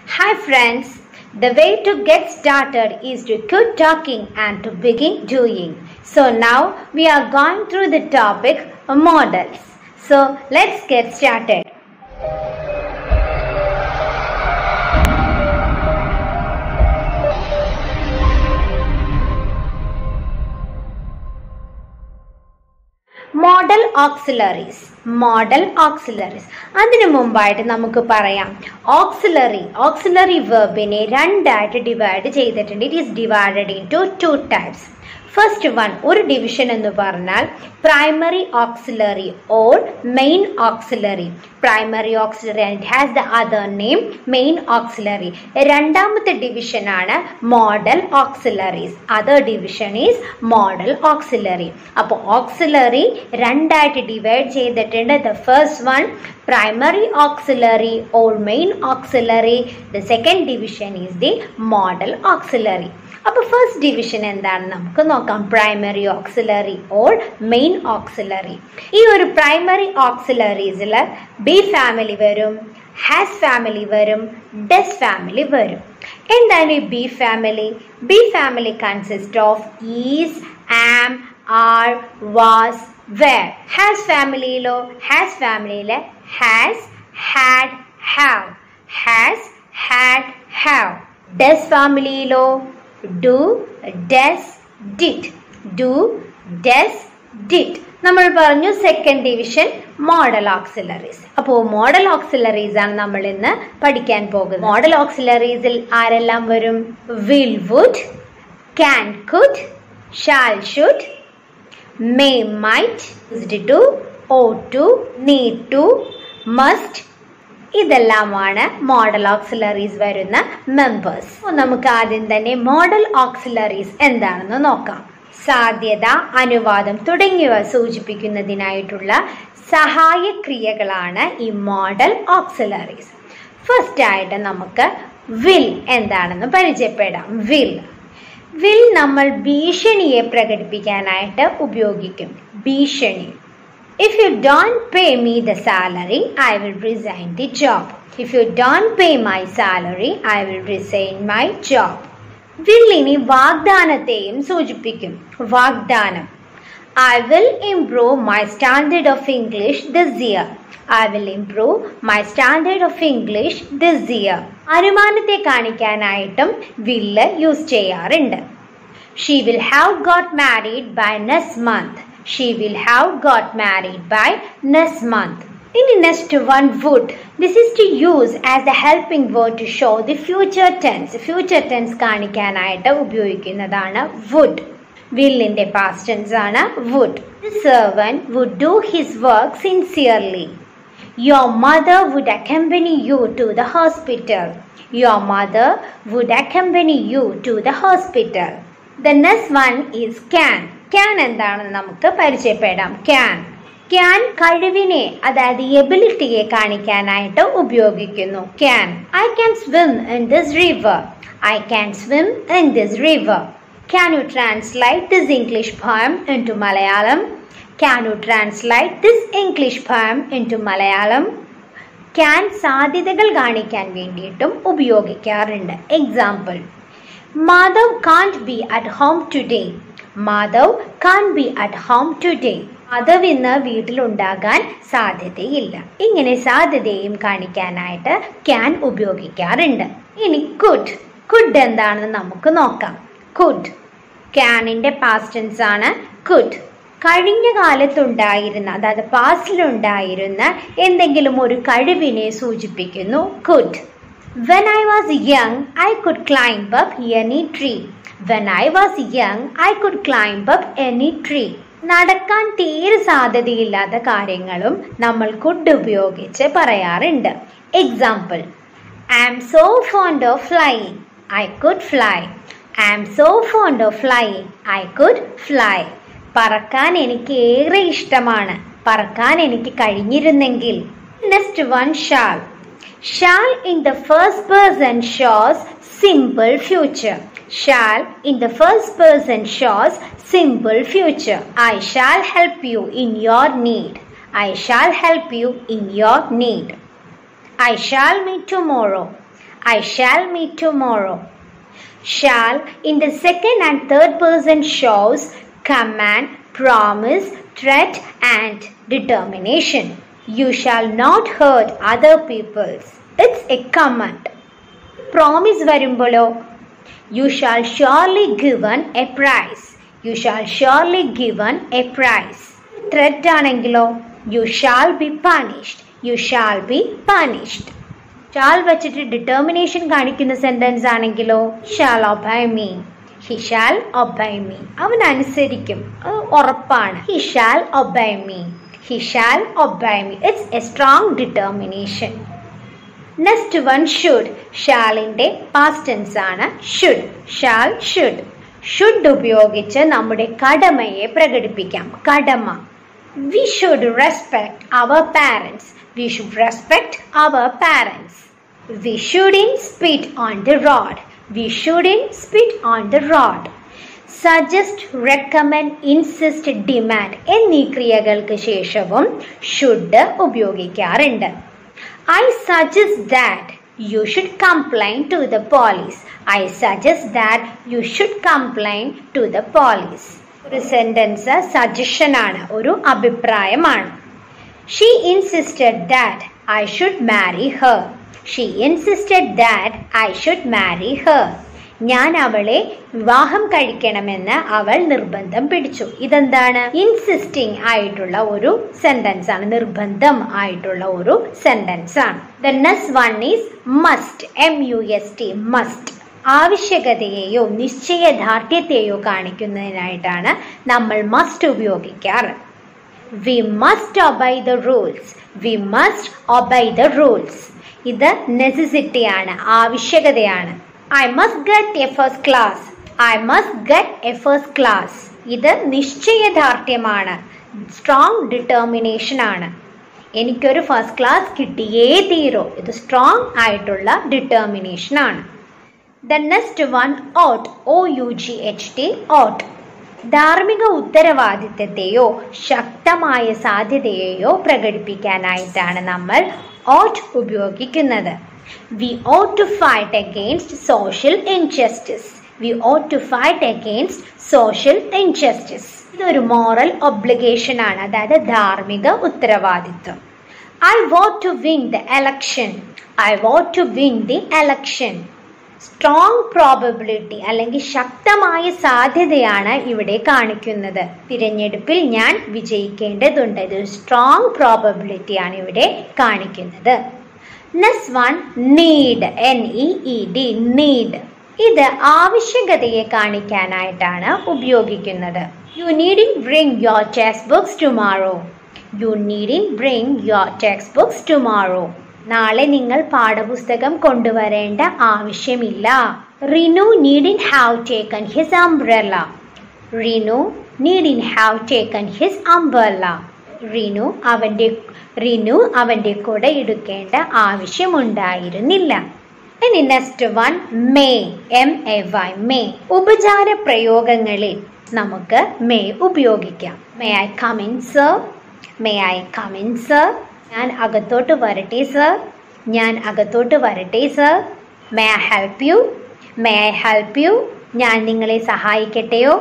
Hi friends, the way to get started is to quit talking and to begin doing. So now we are going through the topic models. So let's get started. Modal auxiliaries modal auxiliaries അതിനു മുമ്പായിട്ട് നമുക്ക് പറയാം auxiliary auxiliary വെർബിനെ രണ്ടായിട്ട് divide ചെയ്തിട്ടുണ്ട് it is divided into two types first one ഒരു division എന്ന് പറഞ്ഞാൽ primary auxiliary or main auxiliary primary auxiliary and it has the other name main auxiliary രണ്ടാമത്തെ ഡിവിഷൻ ആണ് modal auxiliaries other division is modal auxiliary അപ്പോൾ auxiliary രണ്ടായിട്ട് divide ചെയ്തിട്ടുണ്ട് the first one primary auxiliary or main auxiliary the second division is the modal auxiliary അപ്പോൾ first division എന്താണെന്ന് നമുക്ക് നോക്കാം primary auxiliary or main auxiliary ഈ ഒരു പ്രൈമറി ഓക്സിലറീസിൽ ബി ഫാമിലി വരും ഹാസ് ഫാമിലി വരും ഡെസ് ഫാമിലി വരും എന്താണ് ഈ be family be family consist of is am are was were has ഫാമിലിയിലോ ഹാസ് ഫാമിലിയിലെ has had have has had have does ഫാമിലിയിലോ do does did do does did നമ്മൾ പറഞ്ഞു സെക്കൻഡ് ഡിവിഷൻ മോഡൽ ഓക്സിലറീസ് അപ്പോൾ modal auxiliaries ആണ് നമ്മൾ ഇന്ന് പഠിക്കാൻ പോകുന്നത് മോഡൽ ഓക്സിലറീസിൽ ആരെല്ലാം വരും will would can could shall should may might to ought to need to must ഇതെല്ലാമാണ് മോഡൽ ഓക്സിലറീസ് വരുന്ന മെമ്പേഴ്സ് നമുക്ക് ആദ്യം തന്നെ മോഡൽ ഓക്സിലറീസ് എന്താണെന്ന് നോക്കാം സാധ്യത അനുവാദം തുടങ്ങിയവ സൂചിപ്പിക്കുന്നതിനായിട്ടുള്ള സഹായക്രിയകളാണ് ഈ മോഡൽ ഓക്സിലറീസ് ഫസ്റ്റ് ആയിട്ട് നമുക്ക് വിൽ എന്താണെന്ന് പരിചയപ്പെടാം വിൽ വിൽ നമ്മൾ ഭീഷണിയെ പ്രകടിപ്പിക്കാനായിട്ട് ഉപയോഗിക്കും ഭീഷണി If you don't pay me the salary, I will resign the job. If you don't pay my salary, I will resign my job. വില്ലിനി വാഗ്ദാനത്തെയും സൂചിപ്പിക്കും വാഗ്ദാനം I will improve my standard of English this year I will improve my standard of English this year അനുമാനത്തെ കാണിക്കാനായിട്ടും will use ചെയ്യാറുണ്ട് she will have got married by next month she will have got married by next month. In the next one would. This is to use as a helping word to show the future tense. Future tense കാണിക്കാനായിട്ട് ഉപയോഗിക്കുന്നതാണ് would. വില്ലിന്റെ past tense ആണ് would. The servant would do his work sincerely. Your mother would accompany you to the hospital. Your mother would accompany you to the hospital. The next one is can. Can എന്താണെന്ന് നമുക്ക് പരിചയപ്പെടാം can can കഴിവിനെ അതായത് എബിലിറ്റിയെ കാണിക്കാനായിട്ട് ഉപയോഗിക്കുന്നു can I can swim in this river I can swim in this river can you translate this English poem into Malayalam can you translate this English poem into Malayalam can സാധ്യതകൾ കാണിക്കാൻ വേണ്ടിയിട്ടും ഉപയോഗിക്കാറുണ്ട് example Madhav can't be at home today Madhav can't be at home today Madhav ഇന്ന് വീട്ടിലുണ്ടാകാൻ സാധ്യതയില്ല ഇങ്ങനെ സാധ്യതയും കാണിക്കാനായിട്ട് ക്യാൻ ഉപയോഗിക്കാറുണ്ട് ഇനി കുഡ് കുഡ് എന്താണെന്ന് നമുക്ക് നോക്കാം കുഡ് ക്യാനിന്റെ പാസ്റ്റൻസ് ആണ് കുഡ് കഴിഞ്ഞ കാലത്തുണ്ടായിരുന്ന അതായത് പാസ്റ്റിലുണ്ടായിരുന്ന എന്തെങ്കിലും ഒരു കഴിവിനെ സൂചിപ്പിക്കുന്നു could when I was young I could climb up any tree when I was young I could climb up any tree നടക്കാൻ തീരെ സാധ്യതയില്ലാത്ത കാര്യങ്ങളും നമ്മൾ കുഡ് ഉപയോഗിച്ച് പറയാറുണ്ട് example I am so fond of flying I could fly I am so fond of flying I could fly പറക്കാൻ എനിക്ക് ഏറെ ഇഷ്ടമാണ് പറക്കാൻ എനിക്ക് കഴിഞ്ഞിരുന്നെങ്കിൽ next one shall shall in the first person shows simple future. Shall in the first person shows simple future. I shall help you in your need. I shall help you in your need. I shall meet tomorrow. I shall meet tomorrow. Shall in the second and third person shows command, promise, threat, and determination. You shall not hurt other people's. It's a command. Promise വരുമ്പോഴോ You shall surely given a prize. You shall surely given a prize. Threat ആണെങ്കിലോ You shall be punished. You shall be punished. Shall വെച്ചിട്ട് determination കാണിക്കുന്ന sentence ആണെങ്കിലോ shall obey me he shall obey me അവൻ അനുസരിക്കും അത് ഉറപ്പാണ് he shall obey me he shall obey me it's a strong determination next one should ഷാലിന്റെ past tense ആണ് should shall should should ഉപയോഗിച്ച് നമ്മുടെ കടമയെ പ്രകടിപ്പിക്കാം കടമ we should respect our parents we should respect our parents we shouldn't spit on the road we shouldn't spit on the road suggest recommend insist demand എന്നീ ക്രിയകൾക്ക് ശേഷവും should ഉപയോഗിക്കാറുണ്ട് I suggest that you should complain to the police. I suggest that you should complain to the police. ഒരു sentence suggestion ആണ് ഒരു അഭിപ്രായമാണ് she insisted that I should marry her she insisted that I should marry her ഞാൻ അവളെ വിവാഹം കഴിക്കണമെന്ന് അവൾ നിർബന്ധം പിടിച്ചു ഇതെന്താണ് ഇൻസിസ്റ്റിംഗ് ആയിട്ടുള്ള ഒരു സെന്റൻസ് ആണ് നിർബന്ധം ആയിട്ടുള്ള ഒരു സെന്റൻസ് ആണ് the next one is must M U S T must ആവശ്യകതയെയോ നിശ്ചയദാർഢ്യത്തെയോ കാണിക്കുന്നതിനായിട്ടാണ് നമ്മൾ മസ്റ്റ് ഉപയോഗിക്കാറ് we must obey the rules we must obey the rules ഇത് നെസസിറ്റി ആണ് ആവശ്യകതയാണ് I must get a first class I must get a first class ഇത് നിശ്ചയദാർഢ്യമാണ് സ്ട്രോങ് ഡിറ്റർമിനേഷൻ ആണ് എനിക്കൊരു ഫസ്റ്റ് ക്ലാസ് കിട്ടിയേ തീരോ ഇത് സ്ട്രോങ് ആയിട്ടുള്ള ഡിറ്റർമിനേഷൻ ആണ് the next one ought O U G H T ought ധാർമ്മിക ഉത്തരവാദിത്തത്തെയോ ശക്തമായ സാധ്യതയെയോ പ്രകടിപ്പിക്കാനായിട്ടാണ് നമ്മൾ ഓട്ട് ഉപയോഗിക്കുന്നത് we ought to fight against social injustice we ought to fight against social injustice ഇതൊരു മോറൽ ഒബ്ലിഗേഷൻ ആണ് അതായത് ധാർമ്മിക ഉത്തരവാദിത്വം I vote to win the election I vote to win the election strong probability അല്ലെങ്കിൽ ശക്തമായ സാധ്യതയാണ് ഇവിടെ കാണിക്കുന്നത് തിരഞ്ഞെടുപ്പിൽ ഞാൻ വിജയിക്കേണ്ടതുണ്ട് ഇത് സ്ട്രോങ് പ്രോബബിലിറ്റി ആണ് ഇവിടെ കാണിക്കുന്നത് next one need N E E D need ഇത് ആവശ്യകതയെ കാണിക്കാനായിട്ടാണ് ഉപയോഗിക്കുന്നത് you needn't bring your text books tomorrow you needn't bring your text books tomorrow നാളെ നിങ്ങൾ പാഠപുസ്തകം കൊണ്ടുവരേണ്ട ആവശ്യമില്ല Rinu needn't have taken his umbrella Rinu needn't have taken his umbrella Rinu അവൻ്റെ റിനു അവൻ്റെ കുട എടുക്കേണ്ട ആവശ്യമുണ്ടായിരുന്നില്ല ഇനി next one may M A Y may ഉപചാര പ്രയോഗങ്ങളിൽ നമുക്ക് മേ ഉപയോഗിക്കാം may I come in sir may I come in sir ഞാൻ അകത്തോട്ട് വരട്ടെ സർ ഞാൻ അകത്തോട്ട് വരട്ടെ sir may I help you may I help you ഞാൻ നിങ്ങളെ സഹായിക്കട്ടെയോ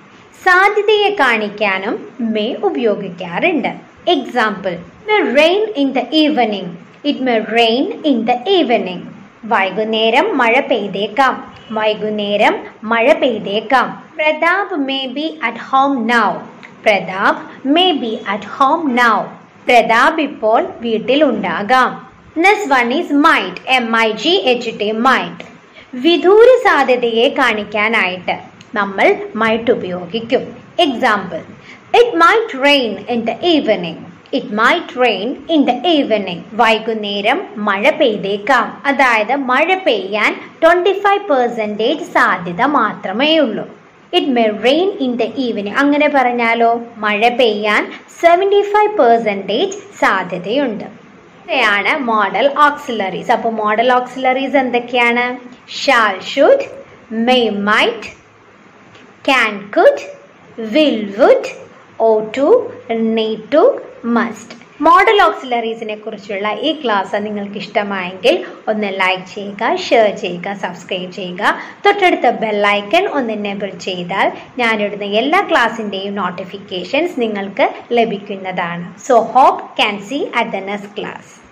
സാധ്യതയെ കാണിക്കാനും മേ ഉപയോഗിക്കാറുണ്ട് example may rain in the evening it may rain in the evening വൈകുന്നേരം മഴ പെയ്തേക്കാം വൈകുന്നേരം മഴ പെയ്തേക്കാം Pratap may be at home now Pratap may be at home now Pratap ഇപ്പോൾ വീട്ടിലുണ്ടാകാം next one is might M I G H T might വിദൂര സാധ്യതയെ കാണിക്കാനായിട്ട് നമ്മൾ മൈറ്റ് ഉപയോഗിക്കും example it might rain in the evening it might rain in the evening വൈകുന്നേരം മഴ പെയ്തേക്കാം അതായത് മഴ പെയ്യാൻ ട്വന്റി ഫൈവ് പെർസെൻറ്റേജ് സാധ്യത മാത്രമേ ഉള്ളൂ ഇറ്റ് മെ റെയിൻ ഇൻ ദ ഈവനിങ് അങ്ങനെ പറഞ്ഞാലോ മഴ പെയ്യാൻ സെവൻറ്റി ഫൈവ് പെർസെൻറ്റേജ് സാധ്യതയുണ്ട് ഇവയാണ് മോഡൽ ഓക്സിലറീസ് അപ്പോൾ മോഡൽ ഓക്സിലറീസ് എന്തൊക്കെയാണ് shall should may might can could will would ought to need to must modal ഓക്സിലറീസിനെ കുറിച്ചുള്ള ഈ ക്ലാസ് നിങ്ങൾക്ക് ഇഷ്ടമായെങ്കിൽ ഒന്ന് ലൈക്ക് ചെയ്യുക ഷെയർ ചെയ്യുക സബ്സ്ക്രൈബ് ചെയ്യുക തൊട്ടടുത്ത ബെല്ലൈക്കൺ ഒന്ന് എനേബിൾ ചെയ്താൽ ഞാനിടുന്ന എല്ലാ ക്ലാസ്സിൻ്റെയും നോട്ടിഫിക്കേഷൻസ് നിങ്ങൾക്ക് ലഭിക്കുന്നതാണ് so hope can see at the next class